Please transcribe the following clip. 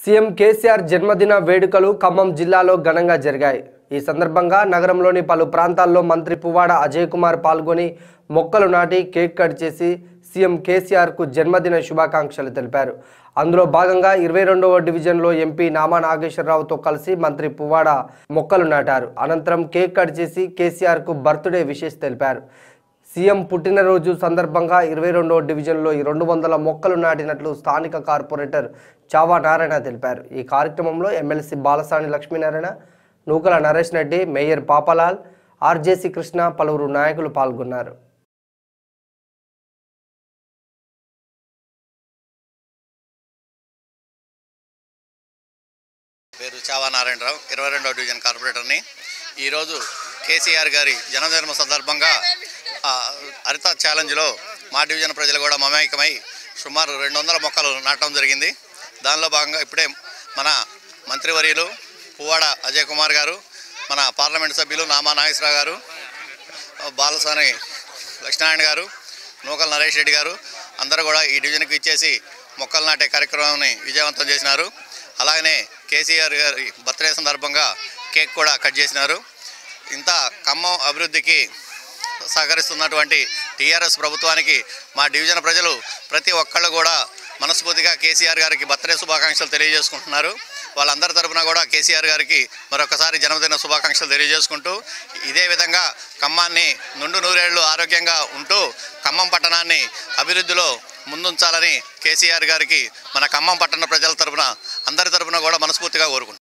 CM KCR జన్మదిన వేడుకలు ఖమ్మం జిల్లాలో ఘనంగా జరిగాయి ఈ సందర్భంగా నగరంలోని పలు ప్రాంతాల్లో మంత్రి పువ్వాడ అజయ్ కుమార్ పాల్గొని మొక్కలు నాటి కేక్ కట్ చేసి సీఎం కేసీఆర్కు జన్మదిన శుభాకాంక్షలు తెలిపారు అందులో భాగంగా ఇరవై రెండవ డివిజన్లో ఎంపీ నామా నాగేశ్వరరావుతో కలిసి మంత్రి పువ్వాడ మొక్కలు నాటారు అనంతరం కేక్ కట్ చేసి కేసీఆర్కు బర్త్డే విషెస్ తెలిపారు సీఎం పుట్టినరోజు సందర్భంగా ఇరవై రెండవ డివిజన్లో ఈ రెండు వందల మొక్కలు నాటినట్లు స్థానిక కార్పొరేటర్ చావా నారాయణ తెలిపారు ఈ కార్యక్రమంలో MLC Balasani Lakshminarayana Nukala Naresh Reddy mayor Papalal RJC Krishna పలువురు నాయకులు పాల్గొన్నారు పేరు చావా నారాయణరావు ఇరవై రెండవ డివిజన్ కార్పొరేటర్ని ఈరోజు కేసీఆర్ గారి జన్మదిన సందర్భంగా ఆ, హరిత ఛాలెంజ్లో మా డివిజన్ ప్రజలు కూడా మమేకమై సుమారు రెండు వందల మొక్కలు నాటడం జరిగింది దానిలో భాగంగా ఇప్పుడే మన మంత్రివర్యులు పువ్వాడ అజయ్ కుమార్ గారు మన పార్లమెంట్ సభ్యులు నామా నాగేశ్వరరావు గారు బాలసాని లక్ష్మీనారాయణ గారు నూకల నరేష్ రెడ్డి గారు అందరూ కూడా ఈ డివిజన్కి ఇచ్చేసి మొక్కలు నాటే కార్యక్రమాన్ని విజయవంతం చేసినారు అలాగనే కేసీఆర్ గారి బర్త్డే సందర్భంగా కేక్ కూడా కట్ చేసినారు ఇంత ఖమ్మం అభివృద్ధికి సహకరిస్తున్నటువంటి టీఆర్ఎస్ ప్రభుత్వానికి మా డివిజన్ ప్రజలు ప్రతి ఒక్కళ్ళు కూడా మనస్ఫూర్తిగా కేసీఆర్ గారికి బర్త్డే శుభాకాంక్షలు తెలియజేసుకుంటున్నారు వాళ్ళందరి తరపున కూడా కేసీఆర్ గారికి మరొకసారి జన్మదిన శుభాకాంక్షలు తెలియజేసుకుంటూ ఇదే విధంగా ఖమ్మాన్ని నుండు నూరేళ్లు ఆరోగ్యంగా ఉంటూ ఖమ్మం పట్టణాన్ని అభివృద్ధిలో ముందుంచాలని కేసీఆర్ గారికి మన ఖమ్మం పట్టణ ప్రజల తరపున అందరి తరపున కూడా మనస్ఫూర్తిగా కోరుకుంటున్నాం